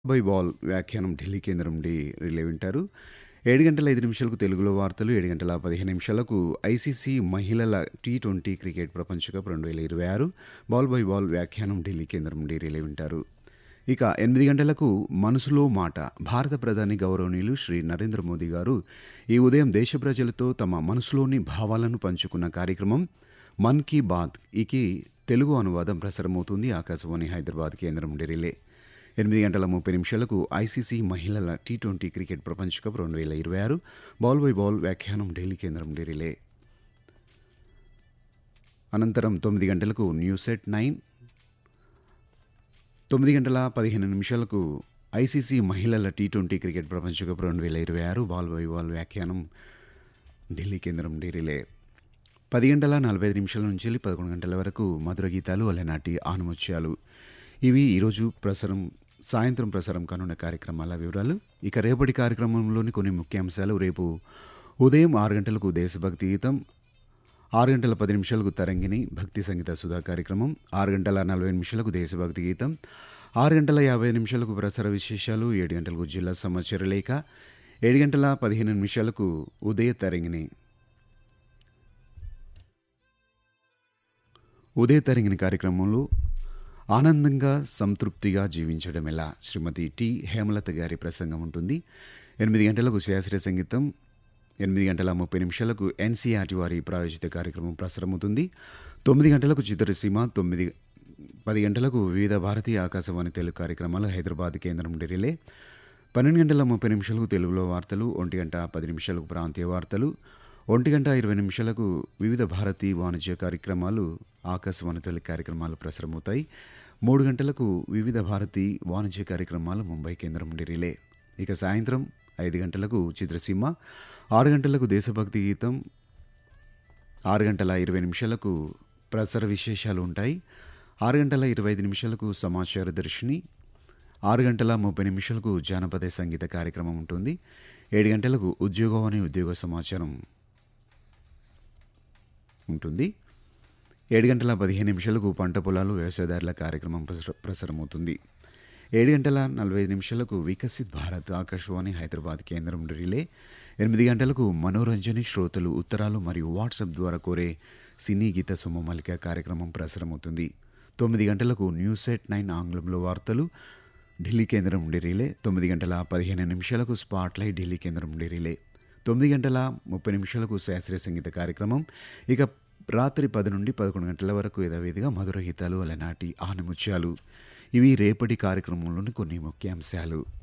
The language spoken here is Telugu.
బై బాల్ వ్యాఖ్యానం ఢిల్లీ కేంద్రం నుండి రిలే వింటారు ఏడు గంటల ఐదు నిమిషాలకు తెలుగులో వార్తలు ఏడు గంటల పదిహేను నిమిషాలకు ఐసీసీ మహిళల టీ ట్వంటీ క్రికెట్ ప్రపంచ కప్ రెండు వేల ఇరవై ఆరు బాల్ బై బాల్ వ్యాఖ్యానం ఢిల్లీ కేంద్రం నుండి రిలే వింటారు ఇక ఎనిమిది గంటలకు మనసులో మాట భారత ప్రధాని గౌరవనీయులు శ్రీ నరేంద్ర మోదీ గారు ఈ ఉదయం దేశ ప్రజలతో తమ మనసులోని భావాలను పంచుకున్న కార్యక్రమం మన్ కీ బాత్ ఈకి తెలుగు అనువాదం ప్రసారమవుతుంది ఆకాశవాణి హైదరాబాద్ కేంద్రం నుండి రిలే ఎనిమిది గంటల ముప్పై నిమిషాలకు ఐసీసీ మహిళల టీ ట్వంటీ క్రికెట్ ప్రపంచ కప్ రెండు వేల ఇరవై ఆరు బాల్ బై బాల్ వ్యాఖ్యానం ఢిల్లీ కేంద్రం నుండి రిలే అనంతరం తొమ్మిది గంటలకు న్యూస్ ఎట్ నైన్ తొమ్మిది గంటల పదిహేను నిమిషాలకు ఐసీసీ మహిళల టీ ట్వంటీ క్రికెట్ ప్రపంచ కప్ రెండు వేల ఇరవై ఆరు బాల్ బై బాల్ వ్యాఖ్యానం ఢిల్లీ కేంద్రం నుండి రిలే పది గంటల నలభై ఐదు నిమిషాల నుంచి వెళ్ళి పదకొండు గంటల వరకు మధుర గీతాలు అలనాటి ఆనుముత్యాలు ఇవి ఈరోజు ప్రసారం సాయంత్రం ప్రసారం కానున్న కార్యక్రమాల వివరాలు ఇక రేపటి కార్యక్రమంలోని కొన్ని ముఖ్యాంశాలు రేపు ఉదయం ఆరు గంటలకు దేశభక్తి గీతం ఆరు గంటల పది నిమిషాలకు తరంగిణి భక్తి సంగీత సుధా కార్యక్రమం ఆరు గంటల నలభై నిమిషాలకు దేశభక్తి గీతం ఆరు గంటల యాభై నిమిషాలకు ప్రసార విశేషాలు ఏడు గంటలకు జిల్లా సమాచార లేఖ ఏడు గంటల పదిహేను నిమిషాలకు ఉదయ తరంగిణి ఉదయ తరంగిణి కార్యక్రమంలో ఆనందంగా సంతృప్తిగా జీవించడం ఎలా శ్రీమతి టి హేమలత గారి ప్రసంగం ఉంటుంది ఎనిమిది గంటలకు శాస్త్రీయ సంగీతం ఎనిమిది గంటల ముప్పై నిమిషాలకు ఎన్సీఆర్టీ వారి ప్రాయోజిత కార్యక్రమం ప్రసారమవుతుంది తొమ్మిది గంటలకు చిత్రసీమ తొమ్మిది పది గంటలకు వివిధ భారతీయ ఆకాశవాణి తెలుగు కార్యక్రమాలు హైదరాబాద్ కేంద్రం నుండి రిలే పన్నెండు గంటల ముప్పై నిమిషాలకు తెలుగులో వార్తలు ఒంటి గంట పది నిమిషాలకు ప్రాంతీయ వార్తలు ఒంటి గంట ఇరవై నిమిషాలకు వివిధ భారతీ వాణిజ్య కార్యక్రమాలు ఆకాశవాణి తొలి కార్యక్రమాలు ప్రసారమవుతాయి మూడు గంటలకు వివిధ భారతీ వాణిజ్య కార్యక్రమాలు ముంబై కేంద్రం నుండి రిలే ఇక సాయంత్రం ఐదు గంటలకు చిత్రసీమ ఆరు గంటలకు దేశభక్తి గీతం ఆరు గంటల ఇరవై నిమిషాలకు ప్రసార విశేషాలు ఉంటాయి ఆరు గంటల ఇరవై ఐదు నిమిషాలకు సమాచార దర్శిని ఆరు గంటల ముప్పై నిమిషాలకు జానపద సంగీత కార్యక్రమం ఉంటుంది ఏడు గంటలకు ఉద్యోగం ఉద్యోగ సమాచారం ఉంటుంది ఏడు గంటల పదిహేను నిమిషాలకు పంట పొలాలు వ్యవసాయదారుల కార్యక్రమం ప్రస- ప్రసారమవుతుంది ఏడు గంటల నలభై ఐదు నిమిషాలకు వికసిత్ భారత్ ఆకాశవాణి హైదరాబాద్ కేంద్రం నుండి రిలే ఎనిమిది గంటలకు మనోరంజని శ్రోతలు ఉత్తరాలు మరియు వాట్సాప్ ద్వారా కోరే సినీ గీత సుమమలిక కార్యక్రమం ప్రసారమవుతుంది తొమ్మిది గంటలకు న్యూస్ ఎట్ నైన్ ఆంగ్లంలో వార్తలు ఢిల్లీ కేంద్రం నుండి రిలే తొమ్మిది గంటల పదిహేను నిమిషాలకు స్పాట్లైట్ ఢిల్లీ కేంద్రం నుండి రిలే తొమ్మిది గంటల ముప్పై నిమిషాలకు శాస్త్రీయ సంగీత కార్యక్రమం ఇక రాత్రి పది నుండి పదకొండు గంటల వరకు యథావిధిగా మధుర గీతాలు అలనాటి ఆనముత్యాలు ఇవి రేపటి కార్యక్రమంలోని కొన్ని ముఖ్యాంశాలు